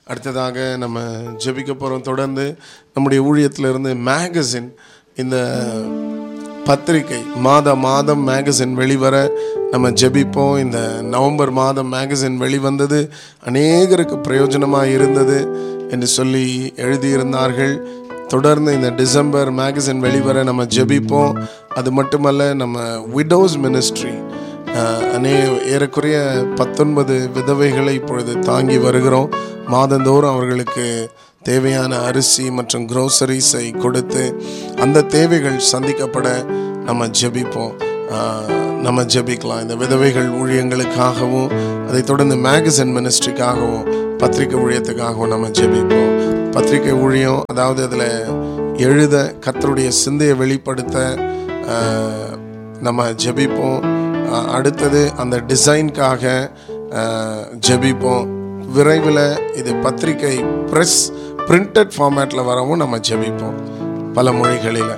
அடுத்ததாக நம்ம ஜெபிக்க போகிறோம் தொடர்ந்து நம்முடைய ஊழியத்திலிருந்து மேகசின் இந்த பத்திரிகை மாத மாதம் மேகசின் வெளிவர நம்ம ஜெபிப்போம் இந்த நவம்பர் மாதம் மேகசின் வெளிவந்தது அநேகருக்கு பிரயோஜனமாக இருந்தது என்று சொல்லி எழுதியிருந்தார்கள் தொடர்ந்து இந்த டிசம்பர் மேகசின் வெளிவர நம்ம ஜெபிப்போம் அது மட்டுமல்ல நம்ம விடோஸ் மினிஸ்ட்ரி அநே ஏறக்குறைய பத்தொன்பது விதவைகளை இப்பொழுது தாங்கி வருகிறோம் மாதந்தோறும் அவர்களுக்கு தேவையான அரிசி மற்றும் குரோசரிஸை கொடுத்து அந்த தேவைகள் சந்திக்கப்பட நம்ம ஜெபிப்போம் ஆஹ், நம்ம ஜெபிக்கலாம் இந்த விதவைகள் ஊழியங்களுக்காகவும் அதை தொடர்ந்து மேகசின் மினிஸ்ட்ரிக்காகவும் பத்திரிகை ஊழியத்துக்காகவும் நம்ம ஜெபிப்போம் பத்திரிகை ஊழியம் அதாவது அதில் எழுத கர்த்தருடைய சிந்தையை வெளிப்படுத்த ஆஹ், நம்ம ஜெபிப்போம் ஆஹ், அடுத்தது அந்த டிசைன்காக ஜெபிப்போம் விரைவில் இது பத்திரிகை ப்ரெஸ் பிரிண்டட் ஃபார்மேட்டில் வரவும் நம்ம ஜெபிப்போம் பல மொழிகளில்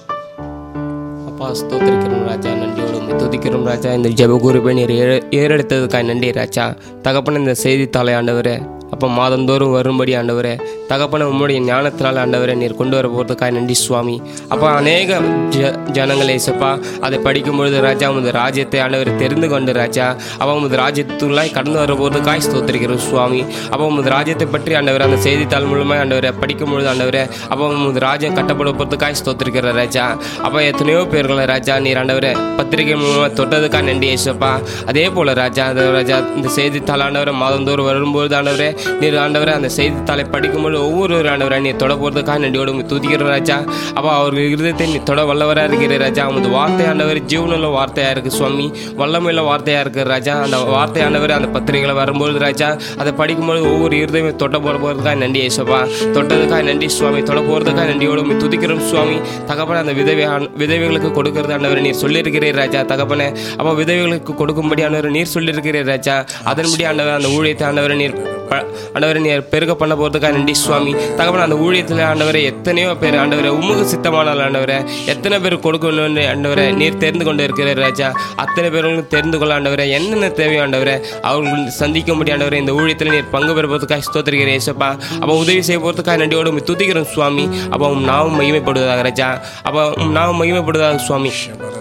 அப்பா ஸ்தோத்திரிக்கிறோம் ராஜா நன்றியோடு உம்மை துதிக்கிறோம் ராஜா இந்த ஜெப குருபை நீர் ஏற- ஏறெடுத்ததுக்காய் நன்றி ராஜா தகப்பன இந்த செய்தித்தாளை ஆண்டவரே அப்போ மாதந்தோறும் வரும்படி ஆண்டவரே தகப்பன உம்முடைய ஞானத்தினால் ஆண்டவரே நீர் கொண்டு வர போகிறதுக்காய் நன்றி சுவாமி அப்போ அநேக ஜ ஜனங்களே சப்பா அதை படிக்கும்பொழுது ராஜா உமது ராஜ்யத்தை ஆண்டவரை தெரிந்து கொண்டு ராஜா அவன் உமது ராஜ்யத்துள்ளாய் கடந்து வர போகிறதுக்காய் ஸ்தோத்திரிக்கிறோம் சுவாமி அப்போ உமது ராஜ்யத்தை பற்றி ஆண்டவர் அந்த செய்தித்தாள் மூலமாக ஆண்டவரை படிக்கும்பொழுது ஆண்டவரே அப்போ உமது ராஜ்யம் கட்டப்பட போகிறதுக்காய் ஸ்தோத்திரிக்கிற ராஜா அப்போ எத்தனையோ பேர்களை ராஜா நீர் ஆண்டவரை பத்திரிகை மூலமாக தொட்டதுக்காக நன்றி ஏசப்பா அதே போல் ராஜா அந்த ராஜா இந்த செய்தித்தாள் ஆண்டவரை மாதந்தோறும் வரும்போது ஆண்டவரே நீர் ஆண்டவரை அந்த செய்தித்தாளை படிக்கும்போது ஒவ்வொரு ஆண்டவரை நீர் தொட போகிறதுக்காக நன்றியோடு உம்மை துதிக்கிற ராஜா அப்போ அவர்கள் இருதயத்தை நீ தொட வல்லவராக இருக்கிற ராஜா உமது வார்த்தை ஆண்டவர் ஜீவனுள்ள வார்த்தையாக இருக்குது சுவாமி வல்லமையுள்ள வார்த்தையாக இருக்குது ராஜா அந்த வார்த்தை ஆண்டவர் அந்த பத்திரிகைகளை வரும்போது ராஜா அதை படிக்கும்போது ஒவ்வொரு இருதயமே தொட்ட போட போகிறதுக்காக நன்றி ஏசப்பா தொட்டதுக்காக நன்றி சுவாமி தொட போகிறதுக்காக நன்றியோடு உம்மை துதிக்கிறோம் சுவாமி தகப்பன அந்த விதவை விதவைகளுக்கு கொடுக்கறது ஆண்டவர் நீர் சொல்லியிருக்கிறீர் ராஜா தகப்பனே அப்போ விதவைகளுக்கு கொடுக்கும்படி ஆண்டவர் நீர் சொல்லியிருக்கிறீர் ராஜா அதன்படி ஆண்டவர் அந்த ஊழியத்தை ஆண்டவர் நீர் ப- ஆண்டவரை நீர் பெருக பண்ண போகிறதுக்காக நன்றி சுவாமி தகப்பன அந்த ஊழியத்தில் ஆண்டவரை எத்தனையோ பேர் ஆண்டவரை உமக்கு சித்தமானால் ஆண்டவரை எத்தனை பேர் கொடுக்கணும்னு ஆண்டவரை நீர் தெரிந்து கொண்டு இருக்கிறார் ராஜா அத்தனை பேர்களும் தெரிந்து கொள்ள ஆண்டவரை என்னென்ன தேவையோ ஆண்டவரை அவர்கள் சந்திக்கும்படி ஆண்டவரை இந்த ஊழியத்தில் நீர் பங்கு பெறுவதற்காக ஸ்தோத்திரிக்கிற ஏசப்பா அப்போ உதவி செய்ய போகிறதுக்காக நன்றியோடு உம்மை துதிக்கிறோம் சுவாமி அப்போ உம் நாவும் மகிமைப்படுவதாக ராஜா அப்போ உம் நாவும் மகிமைப்படுவதாக சுவாமி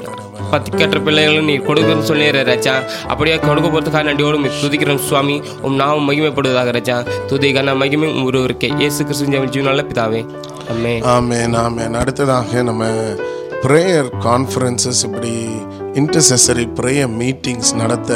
பத்து கேட்ட பிள்ளைகளும் நீர் கொடுக்குறன்னு சொல்லிடுற ராஜா அப்படியே கொடுக்க போகிறதுக்காக நன்றியோடு உம்மை துதிக்கிறோம் சுவாமி உம் நாவும் மகிமைப்படுவதாக ராஜா துதிக்கான மகிமை உம் ஒருவருக்கே இயேசு கிறிஸ்து ஜீவனால பிதாவே அம்மே ஆமென் ஆமென் அடுத்ததாக நம்ம ப்ரேயர் கான்ஃபரன்சஸ் இப்படி இன்டர்செசரி ப்ரேயர் மீட்டிங்ஸ் நடத்த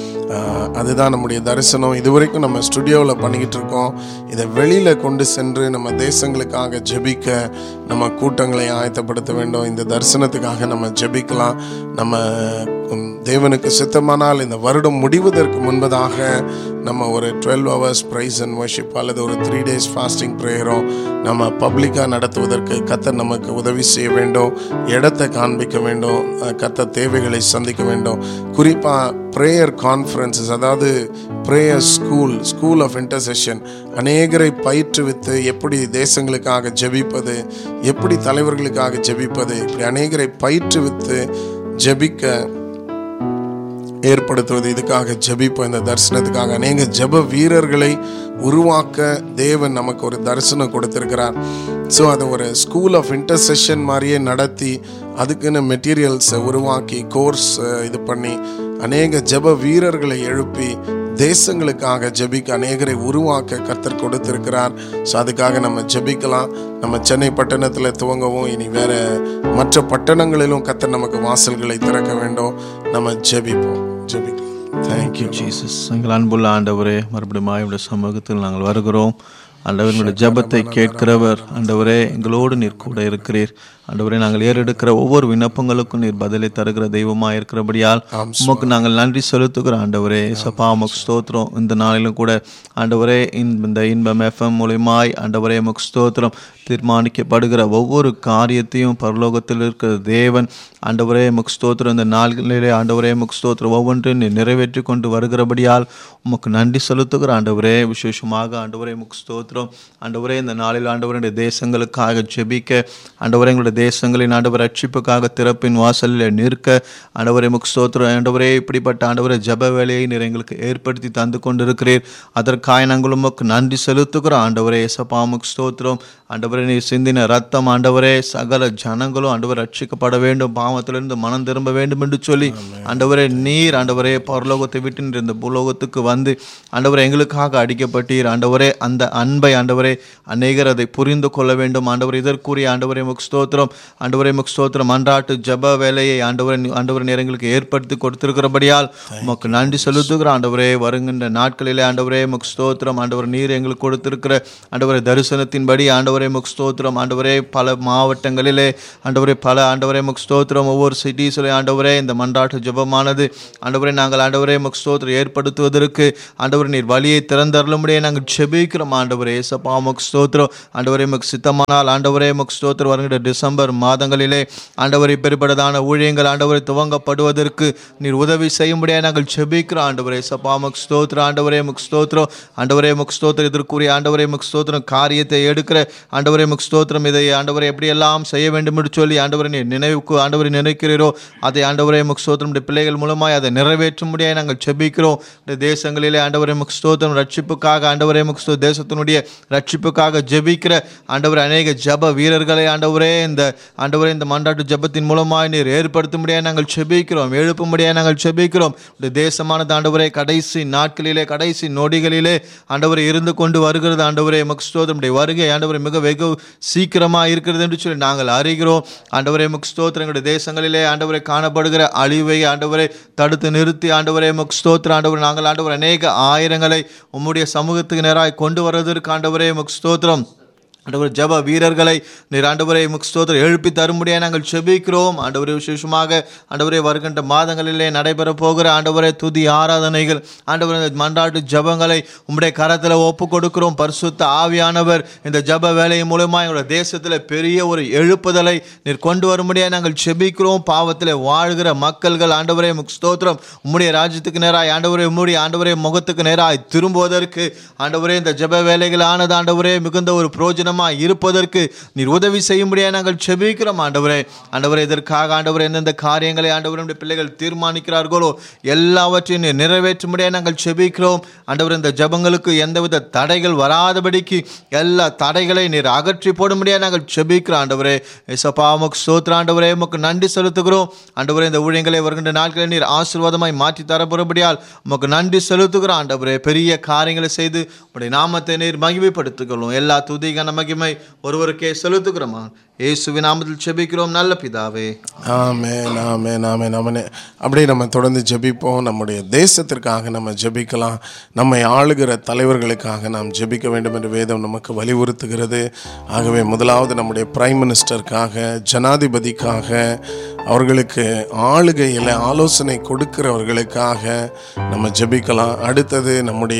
ஆஹ், அதுதான் நம்முடைய தரிசனம் இதுவரைக்கும் நம்ம ஸ்டுடியோவில் பண்ணிக்கிட்டு இருக்கோம் இதை வெளியில் கொண்டு சென்று நம்ம தேசங்களுக்காக ஜெபிக்க நம்ம கூட்டங்களை ஆயத்தப்படுத்த வேண்டும் இந்த தரிசனத்துக்காக நம்ம ஜெபிக்கலாம் நம்ம உம், தேவனுக்கு சித்தமானால் இந்த வருடம் முடிவதற்கு முன்பதாக நம்ம ஒரு twelve hours praise and worship அல்லது ஒரு த்ரீ டேஸ் ஃபாஸ்டிங் ப்ரேயரோ நம்ம பப்ளிக்காக நடத்துவதற்கு கத்தர் நமக்கு உதவி செய்ய வேண்டும் இடத்தை காண்பிக்க வேண்டும் அஹ், கத்தர் தேவைகளை சந்திக்க வேண்டும் குறிப்பாக ப்ரேயர் கான்ஃபரன்சஸ் அதாவது prayer school school of intercession அநேகரை பயிற்றுவித்து எப்படி தேசங்களுக்காக ஜெபிப்பது எப்படி தலைவர்களுக்காக ஜெபிப்பது இப்படி அநேகரை பயிற்றுவித்து ஜெபிக்க ஏற்படுத்துவது இதுக்காக ஜெபிப்போம் இந்த தரிசனத்துக்காக அநேக ஜெப வீரர்களை உருவாக்க தேவன் நமக்கு ஒரு தரிசனம் கொடுத்திருக்கிறார் ஸோ அதை ஒரு ஸ்கூல் ஆஃப் இன்டர்செஷன் மாதிரியே நடத்தி அதுக்குன்னு மெட்டீரியல்ஸை உருவாக்கி கோர்ஸ் இது பண்ணி அநேக ஜெப வீரர்களை எழுப்பி தேசங்களுக்காக ஜெபிக்க அநேகரை உருவாக்க கர்த்தர் கொடுத்திருக்கிறார் ஸோ அதுக்காக நம்ம ஜெபிக்கலாம் நம்ம சென்னை பட்டணத்தில் துவங்கவும் இனி வேற மற்ற பட்டணங்களிலும் கர்த்தர் நமக்கு வாசல்களை திறக்க வேண்டும் நம்ம ஜெபிப்போம் ஜெபிக்கலாம் தேங்க்யூ ஜீசஸ் எங்கள் அன்புள்ள ஆண்டவரே மறுபடியும் உடைய சமூகத்தில் நாங்கள் வருகிறோம் ஆண்டவர் எங்களுடைய ஜெபத்தை கேட்கிறவர் ஆண்டவரே எங்களோடு நீர் கூட இருக்கிறீர் ஆண்டவரே நாங்கள் ஏறெடுக்கிற ஒவ்வொரு விண்ணப்பங்களுக்கும் நீர் பதிலை தருகிற தெய்வமா இருக்கிறபடியால் உமக்கு நாங்கள் நன்றி செலுத்துகிறோம் ஆண்டவரே சப்பா உமக்கு ஸ்தோத்திரம் இந்த நாளிலும் கூட ஆண்டவரே இந்த இந்த இன்பம் எஃப்எம் மூலியமாய் ஆண்டவரே உமக்கு ஸ்தோத்திரம் தீர்மானிக்கப்படுகிற ஒவ்வொரு காரியத்தையும் பரலோகத்தில் இருக்கிற தேவன் ஆண்டவரே உமக்கு ஸ்தோத்திரம் இந்த நாள்களிலே ஆண்டவரே உமக்கு ஸ்தோத்திரம் ஒவ்வொன்றையும் நீர் நிறைவேற்றி கொண்டு வருகிறபடியால் உமக்கு நன்றி செலுத்துகிற ஆண்டவரே விசேஷமாக ஆண்டவரே உமக்கு ஸ்தோத்திரம் ஆண்டவரே இந்த நாளில் ஆண்டவருடைய தேசங்களுக்காக ஜெபிக்க ஆண்டவரே எங்களுடைய தேசங்களின் ஆண்டவர் ரட்சிப்புக்காக திறப்பின் வாசலில் நிற்க ஆண்டவரே முக் ஸ்தோத்திரம் ஆண்டவரே இப்படிப்பட்ட ஆண்டவரே ஜப வேலையை நீர் எங்களுக்கு ஏற்படுத்தி தந்து கொண்டிருக்கிறீர் அதற்காக நாங்கள் உமக்கு நன்றி செலுத்துகிறோம் ஆண்டவரே ஏசப்பா முக் ஸ்தோத்திரம் ஆண்டவரே நீர் சிந்தின ரத்தம் ஆண்டவரே சகல ஜனங்களும் ஆண்டவர் ரட்சிக்கப்பட வேண்டும் பாவத்திலிருந்து மனம் திரும்ப வேண்டும் என்று சொல்லி ஆண்டவரே நீர் ஆண்டவரே பரலோகத்தை விட்டு நீர் இந்த பூலோகத்துக்கு வந்து ஆண்டவரே எங்களுக்காக அடிக்கப்பட்டீர் ஆண்டவரே அந்த அன்பை ஆண்டவரே அநேகர் அதை புரிந்து கொள்ள வேண்டும் ஆண்டவர் இதற்குரிய ஆண்டவரே முக் ஸ்தோத்திரம் ஆண்டவரே முக் ஸ்தோத்திரம் அன்றாட்டு ஜப வேலையை ஆண்டவரை ஆண்டவர் நேரங்களுக்கு ஏற்படுத்தி கொடுத்திருக்கிறபடியால் உமக்கு நன்றி செலுத்துகிற ஆண்டவரே வருகின்ற நாட்களிலே ஆண்டவரே முக் ஸ்தோத்திரம் ஆண்டவர் நீர் எங்களுக்கு கொடுத்திருக்கிற ஆண்டவரே தரிசனத்தின்படி ஆண்டவரே முக் ஸ்தோத்திரம் ஆண்டவரே பல மாவட்டங்களிலே ஆண்டவரே பல ஆண்டவரே முக் ஸ்தோத்திரம் ஒவ்வொரு சிட்டிஸிலே ஆண்டவரே இந்த மன்றாட்டு ஜெபமானது ஆண்டவரே நாங்கள் ஆண்டவரே முக் ஸ்தோத்திரம் ஏற்படுத்துவதற்கு ஆண்டவரே நீர் வழியை திறந்தருளும்படியே நாங்கள் ஜெபிக்கிறோம் ஆண்டவரே ஏசப்பா முக் ஸ்தோத்திரம் ஆண்டவரே முக் சித்தமானால் ஆண்டவரே முக் ஸ்தோத்திரம் வருகின்ற டிசம்பர் மாதங்களிலே ஆண்டவரை பெருபடதான ஊழியங்கள் ஆண்டவரை துவங்கப்படுவதற்கு நீர் உதவி செய்யும்படியாக நாங்கள் ஜெபிக்கிறோம் ஆண்டவரே ஏசப்பா முக் ஸ்தோத்திரம் ஆண்டவரே முக் ஸ்தோத்திரம் ஆண்டவரே முக் ஸ்தோத்திரம் இதற்குரிய ஆண்டவரே முக் ஸ்தோத்திரம் காரியத்தை எடுக்கிற ஆண்டவரே முக் ஸ்தோத்திரம் இதை ஆண்டவரை எப்படியெல்லாம் செய்ய வேண்டும் என்று சொல்லி ஆண்டவரை நீர் நினைவுக்கு ஆண்டவரை நினைக்கிறீரோ அதை ஆண்டவரே முக் ஸ்தோத்திரம் இந்த பிள்ளைகள் மூலமாய் அதை நிறைவேற்றும்படியாக நாங்கள் செபிக்கிறோம் இந்த தேசங்களிலே ஆண்டவரே முக் ஸ்தோத்திரம் ரட்சிப்புக்காக ஆண்டவரே முக் ஸ்தோ தேசத்தினுடைய ரட்சிப்புக்காக ஜெபிக்கிற ஆண்டவர் அநேக ஜப வீரர்களை ஆண்டவரே இந்த ஆண்டவரே இந்த மன்றாட்டு ஜபத்தின் மூலமாய் நீர் ஏற்படுத்தும்படியாக நாங்கள் செபிக்கிறோம் எழுப்பும்படியாக நாங்கள் செபிக்கிறோம் இந்த தேசமானது ஆண்டவரே கடைசி நாட்களிலே கடைசி நொடிகளிலே ஆண்டவரை இருந்து கொண்டு வருகிறது ஆண்டவரே முக் ஸ்தோத்திரம் உடைய வருகை ஆண்டவரை மிக வெகு சீக்கிரமாக இருக்கிறது என்று சொல்லி நாங்கள் அறிகிறோம் ஆண்டவரே முக் ஸ்தோத்திரம் எங்களுடைய தேசங்களிலே ஆண்டவரை காணப்படுகிற அழிவை ஆண்டவரை தடுத்து நிறுத்தி ஆண்டவரே முக் ஸ்தோத்திரம் ஆண்டவர் நாங்கள் ஆண்டவர் அநேக ஆயிரங்களை உம்முடைய சமூகத்துக்கு நேராக கொண்டு வருவதற்கு ஆண்டவரே முக் ஸ்தோத்திரம் ஆண்டவர் ஜப வீரர்களை நீர் ஆண்டவரை முக் ஸ்தோத்திரம் எழுப்பி தரும்படியாக நாங்கள் செபிக்கிறோம் ஆண்டவரே விசேஷமாக ஆண்டவரே வருகின்ற மாதங்களிலே நடைபெற போகிற ஆண்டவரே துதி ஆராதனைகள் ஆண்டவரே இந்த மன்றாட்டு ஜபங்களை உம்முடைய கரத்தில் ஒப்பு கொடுக்கிறோம் பரிசுத்த ஆவியானவர் இந்த ஜப வேலை மூலமாக எங்களுடைய தேசத்தில் பெரிய ஒரு எழுப்புதலை நீர் கொண்டு வரும்படியாக நாங்கள் செபிக்கிறோம் பாவத்தில் வாழ்கிற மக்கள்கள் ஆண்டவரே முக் ஸ்தோத்திரம் உம்முடைய ராஜ்யத்துக்கு நேராய் ஆண்டவரே உம்முடைய ஆண்டவரே முகத்துக்கு நேராய் திரும்புவதற்கு ஆண்டவரே இந்த ஜப வேலைகள் ஆனது ஆண்டவரே மிகுந்த ஒரு பிரோஜனமாக இருப்பதற்கு நீர் உதவி செய்யும்படியாக நாங்கள் செபிக்கிறோம் ஆண்டவரே ஆண்டவரே இதற்காக ஆண்டவரே எந்தெந்த காரியங்களை ஆண்டவருடைய பிள்ளைகள் தீர்மானிக்கிறார்களோ எல்லாவற்றையும் நீர் நிறைவேற்றும்படியாக நாங்கள் செபிக்கிறோம் ஆண்டவர் இந்த ஜபங்களுக்கு எந்தவித தடைகள் வராதபடிக்கு எல்லா தடைகளை நீர் அகற்றி போடும்படியாக நாங்கள் செபிக்கிறோம் ஆண்டவரே இசப்பா உமக்கு ஸ்தோத்திர ஆண்டவரே உமக்கு நன்றி செலுத்துகிறோம் ஆண்டவரே இந்த ஊழியங்களை வருகின்ற நாட்களில் நீர் ஆசீர்வாதமாய் மாற்றி தரப்போறபடியால் உமக்கு நன்றி செலுத்துகிறோம் ஆண்டவரே பெரிய காரியங்களை செய்து உடைய நாமத்தை நீர் மகிமைப்படுத்திக்கொள்ளும் எல்லா துதி கன மகிமை ஒருவருக்கே செலுத்துகிறோமா இயேசுவின் நாமத்தில் செபிக்கிறோம் நல்ல பிதாவே ஆமென் ஆமென் ஆமென் ஆமென் அப்படியே நம்ம தொடர்ந்து ஜெபிப்போம் நம்முடைய தேசத்திற்காக நம்ம ஜெபிக்கலாம் நம்மை ஆளுகிற தலைவர்களுக்காக நாம் ஜெபிக்க வேண்டும் என்று வேதம் நமக்கு வலியுறுத்துகிறது ஆகவே முதலாவது நம்முடைய பிரைம் மினிஸ்டருக்காக ஜனாதிபதிக்காக அவர்களுக்கு ஆளுகையில் ஆலோசனை கொடுக்கிறவர்களுக்காக நம்ம ஜெபிக்கலாம் அடுத்தது நம்முடைய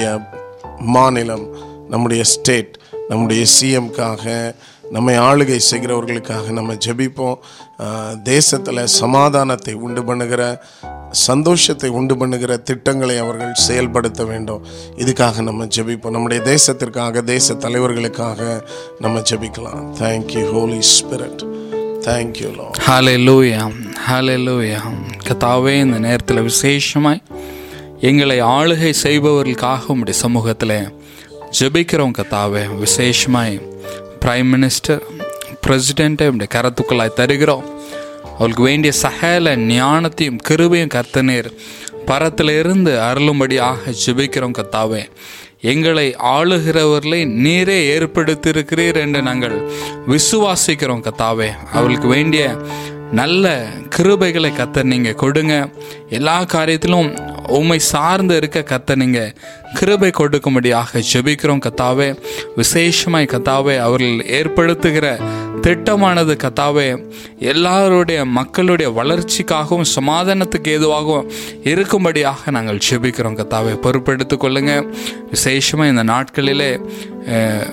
மாநிலம் நம்முடைய ஸ்டேட் நம்முடைய சிஎம்காக நம்மை ஆளுகை செய்கிறவர்களுக்காக நம்ம ஜெபிப்போம் தேசத்தில் சமாதானத்தை உண்டு பண்ணுகிற சந்தோஷத்தை உண்டு பண்ணுகிற திட்டங்களை அவர்கள் செயல்படுத்த வேண்டும் இதுக்காக நம்ம ஜெபிப்போம் நம்முடைய தேசத்திற்காக தேச தலைவர்களுக்காக நம்ம ஜெபிக்கலாம் thank you holy spirit thank you Lord ஹalleluya ஹalleluya கத்தாவே இந்த நேரத்தில் விசேஷமாய் எங்களை ஆளுகை செய்பவர்களுக்காக உம்முடைய சமூகத்தில் ஜெபிக்கிறோம் கத்தாவே விசேஷமாய் பிரைம் மினிஸ்டர் பிரசிடெண்ட்டை உடைய கரத்துக்குள்ளாய் தருகிறோம் அவளுக்கு வேண்டிய சகல ஞானத்தையும் கிருபையும் கர்த்தநீர் பரத்திலிருந்து அருளும்படியாக ஜெபிக்கிறோம் கத்தாவே எங்களை ஆளுகிறவர்களை நீரே ஏற்படுத்தியிருக்கிறீர் என்று நாங்கள் விசுவாசிக்கிறோம் கத்தாவே அவளுக்கு வேண்டிய நல்ல கிருபைகளை கத்த நீங்க கொடுங்க எல்லா காரியத்திலும் உண்மை சார்ந்து இருக்க கத்த நீங்க கிருபை கொடுக்கும்படியாக ஜெபிக்கிறோம் கத்தாவே விசேஷமாய் கத்தாவே அவர்கள் ஏற்படுத்துகிற திட்டமானது கத்தாவே எல்லாருடைய மக்களுடைய வளர்ச்சிக்காகவும் சமாதானத்துக்கு ஏதுவாகவும் இருக்கும்படியாக நாங்கள் ஜெபிக்கிறோம் கத்தாவே பொறுப்பெடுத்துக் கொள்ளுங்க விசேஷமாக இந்த நாட்களிலே அஹ்,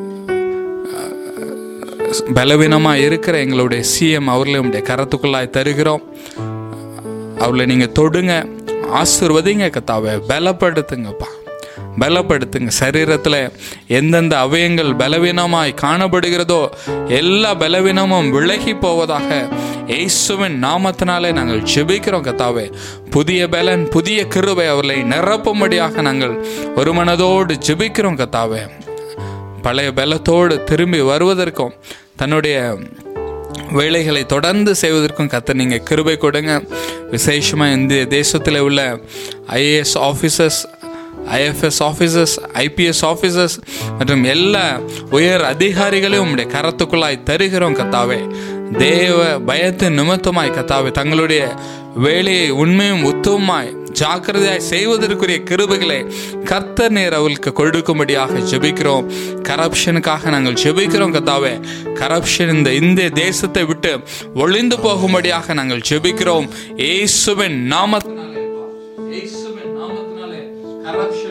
பலவீனமாக இருக்கிற எங்களுடைய சிஎம் அவர்களை உடைய கரத்துக்குள்ளாய் தருகிறோம் அவளை நீங்கள் தொடுங்க ஆசிர்வதிங்க கத்தாவை பலப்படுத்துங்கப்பா பலப்படுத்துங்க சரீரத்தில் எந்தெந்த அவயங்கள் பலவீனமாய் காணப்படுகிறதோ எல்லா பலவீனமும் விலகி போவதாக இயேசுவின் நாமத்தினாலே நாங்கள் ஜெபிக்கிறோம் கத்தாவே புதிய பலன் புதிய கிருபை அவர்களை நிரப்பும்படியாக நாங்கள் ஒரு மனதோடு ஜெபிக்கிறோம் கத்தாவே பழைய பலத்தோடு திரும்பி வருவதற்கும் தன்னுடைய வேலைகளை தொடர்ந்து செய்வதற்கும் கத்த நீங்கள் கிருபை கொடுங்க விசேஷமாக இந்த தேசத்தில் உள்ள IAS officers IFS officers IPS officers மற்றும் எல்லா உயர் அதிகாரிகளையும் உங்களுடைய கரத்துக்குள்ளாய் தருகிறோம் கத்தாவே தேவ பயத்தின் நிமித்தமாய் கத்தாவே தங்களுடைய வேலையை உண்மையும் உத்தமமாய் ஜாக்கிரதையாய் செய்வதற்குரிய கிருபைகளை கர்த்தர் நேர் அவளுக்கு கொடுக்கும்படியாக ஜெபிக்கிறோம் கரப்ஷனுக்காக நாங்கள் ஜெபிக்கிறோம் கத்தாவே கரப்ஷன் இந்த இந்திய தேசத்தை விட்டு ஒளிந்து போகும்படியாக நாங்கள் ஜெபிக்கிறோம் இயேசுவின் நாமத்தினாலே இயேசுவின் நாமத்தினாலே corruption